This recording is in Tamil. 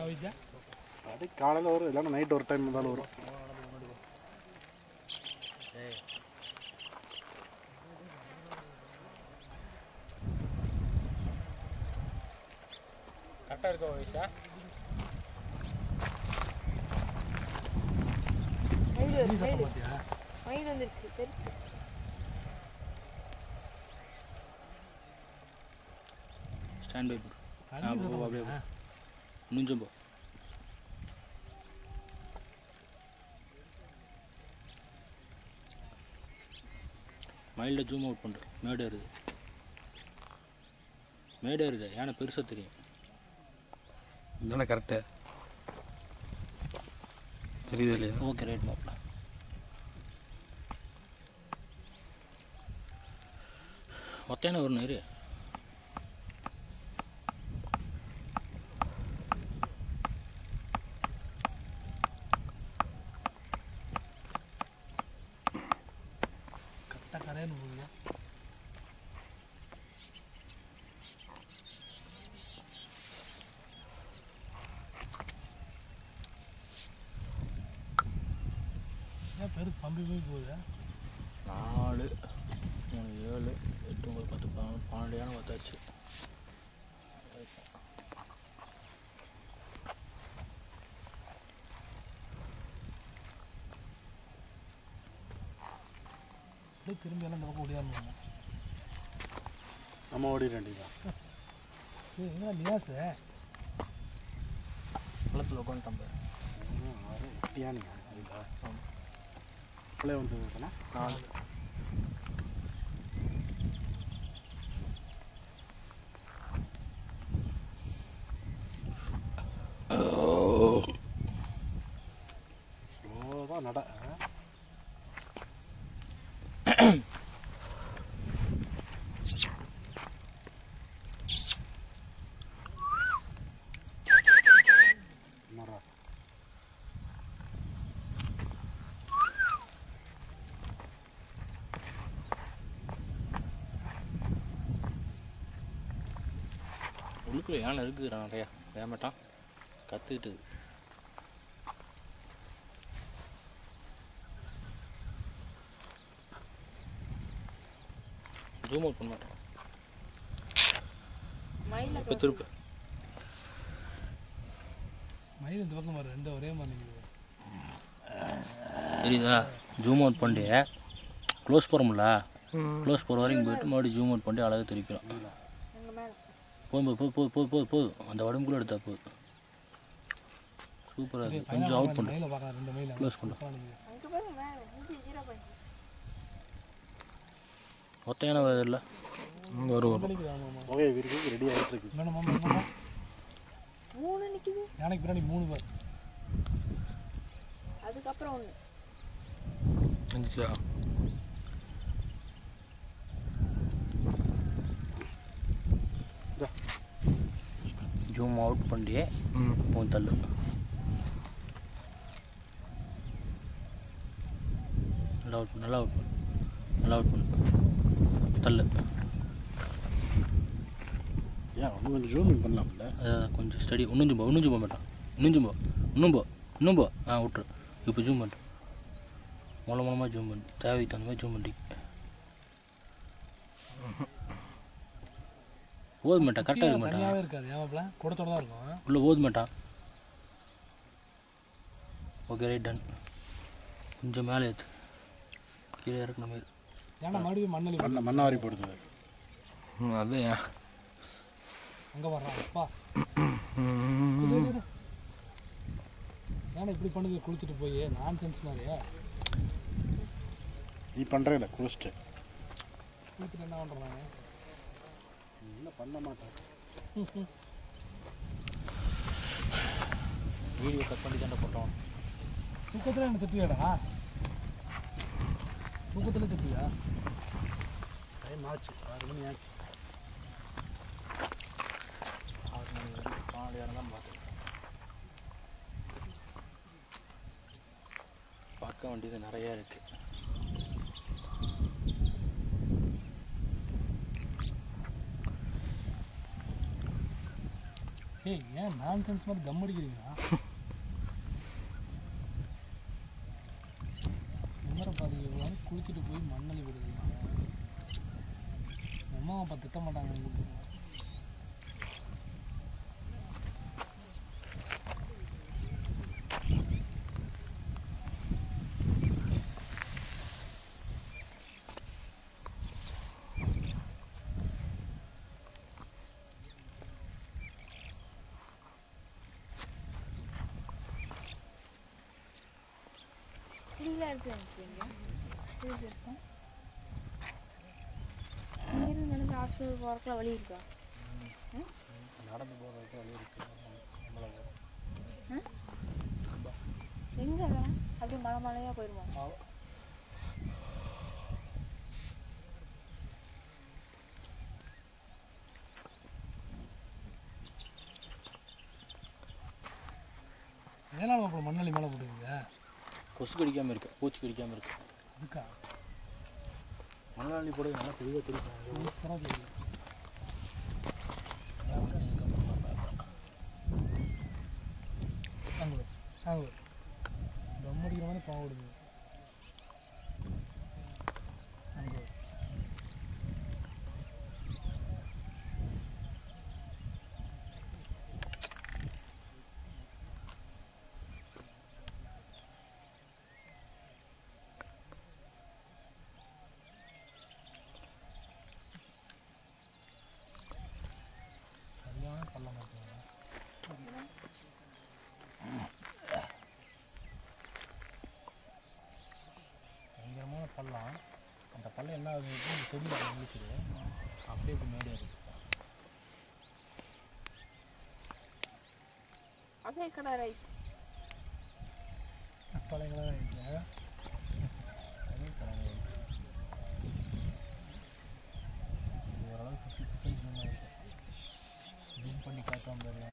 வைச்சா அது காலையில் வரும் இல்லைன்னா நைட் ஒரு டைம் இருந்தாலும் வரும் கரெக்டாக இருக்கா வயசா மயில் நீ வருது, சத்தம் மயில் பார்த்தியா மயில் வந்துருச்சு பெருசு ஸ்டாண்ட் பை போடு தண்ணி ஆ, போ, சத்தம் அப்படியே பார்த்தியா? முடிஞ்சும் போ மைல்டாக ஜூம் அவுட் பண்ணுற மேடு ஏறுது மேடு ஏறுது யானை பெருசாக தெரியும் இதுதானே கரெக்டு தெரியுது இல்லையா ஓகே ரைட் மாப்பிள ஒத்தையான ஒரு நேரு கரெக்டாக கரையன்னு போகுது ஏன் பெருசு பம்பி போய் போகுது நாலு மூணு ஏழு எட்டு ஒம்பது பத்து பதினொன்று பன்னெண்டு யானை பார்த்தாச்சு அப்படியே திரும்பி எல்லாம் இந்த பக்கம் ஓடியாருந்தாங்க நம்ம ஓடிட வேண்டியதான் ஏய் என்ன நியாஸ் குளத்தில் உட்காந்துட்டோம் பாரு ஆறு எட்டியானிங்க அதுக்கா பிள்ளை வந்து தானே நாலு ஸ்லோவாக நட ஆ? மரம் உள்ளுக்குள்ளே யானை இருக்குதுடா நிறையா வேமாட்டான் கற்றுக்கிட்டு ஜூம் அவுட் பண்ண மாட்டேன் மயில இப்போ திருப்பு மயில் இந்த பக்கம் வரும் ரெண்டு ஒரே மாதிரி நிற்குது தெரியுதா ஜூம் அவுட் பண்ணி க்ளோஸ் போகிறோம்ல க்ளோஸ் போகிற வரைக்கும் போயிட்டு மறுபடியும் ஜூம் அவுட் பண்ணி அழகாக திருப்பிடும் அங்கே மேலே போதும் போது போது போது போது போது அந்த உடம்புக்குள்ள எடுத்தா போதும் சூப்பராக இருக்குது கொஞ்சம் அவுட் பண்ணு மயில பார்க்கலாம் ரெண்டு மயில் க்ளோஸ் பண்ணு அங்கே பாருங்க மேலே அஞ்சு ஜீரோ பாயிண்ட் ஒத்தையான இல்லை வரும் வரும் நிற்குது ஆமாம் ஆமாம் புகையை விரிக்கு ரெடி ஆகிட்டு இருக்குது மேடம் மாமா மாமா மூணு நிற்குது யானைக்கு பின்னாடி மூணு பேர் அதுக்கப்புறம் ஒன்று இருந்துச்சா ஜூம் அவுட் பண்ணி ம் உன் தள்ளு நல்லா அவுட் பண்ணு நல்லா அவுட் பண்ணு நல்லா அவுட் பண்ணு தள்ளு ஏன் இன்னும் கொஞ்சம் ஜூமிங் பண்ணலாம்ல அதான் கொஞ்சம் ஸ்டடி இன்னும் ஜும்போ இன்னும் ஜும்ப மாட்டான் இன்னும் ஜும்போ இன்னும் போ இன்னும் போ ஆ விட்ரு இப்போ ஜூம் பண்ணு மூல மூலமாக ஜூம் பண்ணு தேவைக்கு தகுந்த மாதிரி ஜூம் பண்ணி ஓது மாட்டான் கரெக்டாக இருக்க மாட்டான் தனியாகவே இருக்காது ஏமாப்பில கூடத்தோட தான் இருக்கும் உள்ளே ஓது மாட்டான் ஓகே ரைட் டன் கொஞ்சம் மேலே ஏற்று கீழே இறக்குன மாதிரி ஏன்னா மறுபடியும் மண்ணலி மண்ணை மண்ணாரி போடுது ம், அதான் ஏன் அங்கே வர்றான் அப்பா ம், இது, இது, இது. ஏன்னா இப்படி பண்ணுது குளிச்சுட்டு போய் நான் சென்ஸ் மாதிரியே நீ பண்ணுறே இல்லை குளிச்சுட்டு குளிச்சுட்டு என்ன பண்ணுறாங்க என்ன பண்ண மாட்டேன் வீடியோ கட் பண்ணி தாண்டா போட்டோம் தூக்கத்தில் என்ன திட்டியாடா தூக்கத்தில் திட்டியா டைம் ஆச்சு ஆறு மணி ஆச்சு ஆறு மணி வரைக்கும் பன்னெண்டு யானை தான் பார்த்தேன் பார்க்க வேண்டியது நிறையா இருக்குது ஏய் ஏன் நான் சென்ஸ் மாதிரி கம் அடிக்கிறீங்களா விமரை பாதி இவ்வளோ குளிச்சுட்டு போய் மண்ணலி விடுவீங்க அம்மா அப்பா திட்ட மாட்டாங்க உங்களுக்கு புரியல இருக்கு எனக்கு இங்க புரியுது இருக்கும் இங்கிருந்து நடந்து ஹாஸ்பிட்டல் போகிறதுக்குலாம் வழி இருக்கா நடந்து போகிறதுக்கு வழி இருக்கு நம்மளை எங்கே அதெல்லாம் அப்படியே மலை மலையாக போயிடுமா ஏன்னா அப்புறம் மண்ணலி மேலே போடுவீங்க கொசு கடிக்காமல் இருக்கு பூச்சி கடிக்காமல் இருக்கு அதுக்கா மணலாளி போட நல்லா தெளிவாக தெரியும் சூப்பராக தெரியும் அங்கே அங்கே தம் அடிக்கிற மாதிரி பாவம் விடுது அங்கே சரியான பள்ளம் பார்த்தீங்க பயங்கரமான பள்ளம் அந்த பள்ளம் என்ன ஆகுது இந்த செடி முடிச்சிடு அப்படியே இப்படி மேலே இருக்கு அதே கடை ரைட் பழங்களாக இருக்கு அதே பழங்கள் இது ஓரளவுக்கு ஃபிஃப்டி பர்சன்ட் ஜூம் பண்ணி காட்டாமல்